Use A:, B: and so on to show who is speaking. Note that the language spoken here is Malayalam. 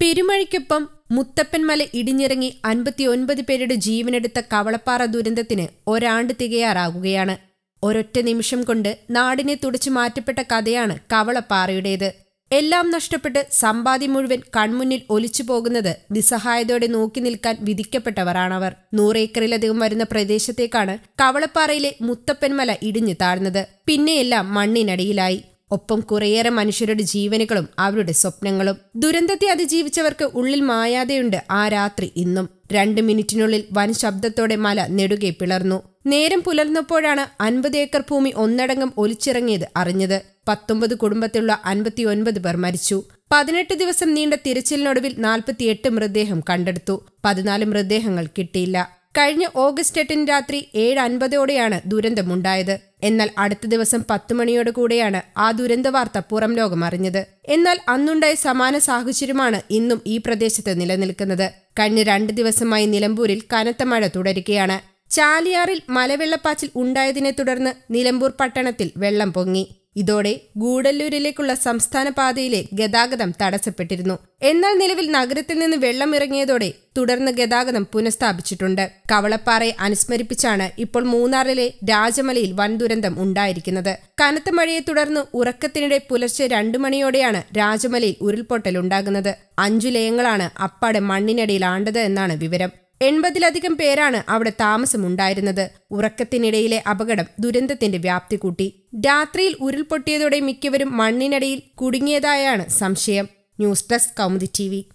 A: പെരുമഴയ്ക്കൊപ്പം മുത്തപ്പൻമല ഇടിഞ്ഞിറങ്ങി അൻപത്തിയൊൻപത് പേരുടെ ജീവനെടുത്ത കവളപ്പാറ ദുരന്തത്തിന് ഒരാണ്ട് തികയാറാകുകയാണ് ഒരൊറ്റ നിമിഷം കൊണ്ട് നാടിനെ തുടച്ചു മാറ്റപ്പെട്ട കഥയാണ് കവളപ്പാറയുടേത് എല്ലാം നഷ്ടപ്പെട്ട് സമ്പാദ്യം മുഴുവൻ കൺമുന്നിൽ ഒലിച്ചു പോകുന്നത് നിസ്സഹായതയോടെ നോക്കി നിൽക്കാൻ വിധിക്കപ്പെട്ടവരാണവർ നൂറേക്കറിലധികം വരുന്ന പ്രദേശത്തേക്കാണ് കവളപ്പാറയിലെ മുത്തപ്പൻമല ഇടിഞ്ഞു താഴ്ന്നത് പിന്നെയെല്ലാം മണ്ണിനടിയിലായി ഒപ്പം കുറേയേറെ മനുഷ്യരുടെ ജീവനുകളും അവരുടെ സ്വപ്നങ്ങളും ദുരന്തത്തെ അതിജീവിച്ചവർക്ക് ഉള്ളിൽ മായാതെയുണ്ട് ആ രാത്രി ഇന്നും രണ്ട് മിനിറ്റിനുള്ളിൽ വൻ ശബ്ദത്തോടെ മല നെടുകെ പിളർന്നു നേരം പുലർന്നപ്പോഴാണ് അൻപത് ഏക്കർ ഭൂമി ഒന്നടങ്കം ഒലിച്ചിറങ്ങിയത് അറിഞ്ഞത് പത്തൊമ്പത് കുടുംബത്തിലുള്ള അൻപത്തിയൊൻപത് പേർ മരിച്ചു പതിനെട്ട് ദിവസം നീണ്ട തിരച്ചിലിനൊടുവിൽ നാൽപ്പത്തിയെട്ട് മൃതദേഹം കണ്ടെടുത്തു പതിനാല് മൃതദേഹങ്ങൾ കിട്ടിയില്ല കഴിഞ്ഞ ഓഗസ്റ്റ് എട്ടിന് രാത്രി ഏഴ് അൻപതോടെയാണ് ദുരന്തമുണ്ടായത് എന്നാൽ അടുത്ത ദിവസം പത്ത് മണിയോട് കൂടെയാണ് ആ ദുരന്ത വാർത്ത പുറം ലോകം അറിഞ്ഞത് എന്നാൽ അന്നുണ്ടായ സമാന സാഹചര്യമാണ് ഇന്നും ഈ പ്രദേശത്ത് നിലനിൽക്കുന്നത് കഴിഞ്ഞ രണ്ട് ദിവസമായി നിലമ്പൂരിൽ കനത്ത മഴ തുടരുകയാണ് ചാലിയാറിൽ മലവെള്ളപ്പാച്ചിൽ ഉണ്ടായതിനെ തുടർന്ന് നിലമ്പൂർ പട്ടണത്തിൽ വെള്ളം പൊങ്ങി ഇതോടെ ഗൂഡല്ലൂരിലേക്കുള്ള സംസ്ഥാന പാതയിലെ ഗതാഗതം തടസ്സപ്പെട്ടിരുന്നു എന്നാൽ നിലവിൽ നഗരത്തിൽ നിന്ന് വെള്ളം ഇറങ്ങിയതോടെ തുടർന്ന് ഗതാഗതം പുനഃസ്ഥാപിച്ചിട്ടുണ്ട് കവളപ്പാറയെ അനുസ്മരിപ്പിച്ചാണ് ഇപ്പോൾ മൂന്നാറിലെ രാജമലയിൽ വൻ ദുരന്തം ഉണ്ടായിരിക്കുന്നത് കനത്ത മഴയെ തുടർന്ന് ഉറക്കത്തിനിടെ പുലർച്ചെ രണ്ടു മണിയോടെയാണ് രാജമലയിൽ ഉരുൾപൊട്ടലുണ്ടാകുന്നത് അഞ്ചു ലയങ്ങളാണ് അപ്പാടെ മണ്ണിനടിയിൽ ആണ്ടത് എന്നാണ് വിവരം എൺപതിലധികം പേരാണ് അവിടെ താമസമുണ്ടായിരുന്നത് ഉറക്കത്തിനിടയിലെ അപകടം ദുരന്തത്തിന്റെ വ്യാപ്തി കൂട്ടി രാത്രിയിൽ ഉരുൾപൊട്ടിയതോടെ മിക്കവരും മണ്ണിനടിയിൽ കുടുങ്ങിയതായാണ് സംശയം ന്യൂസ് ഡെസ്ക് കൗമുദി ടി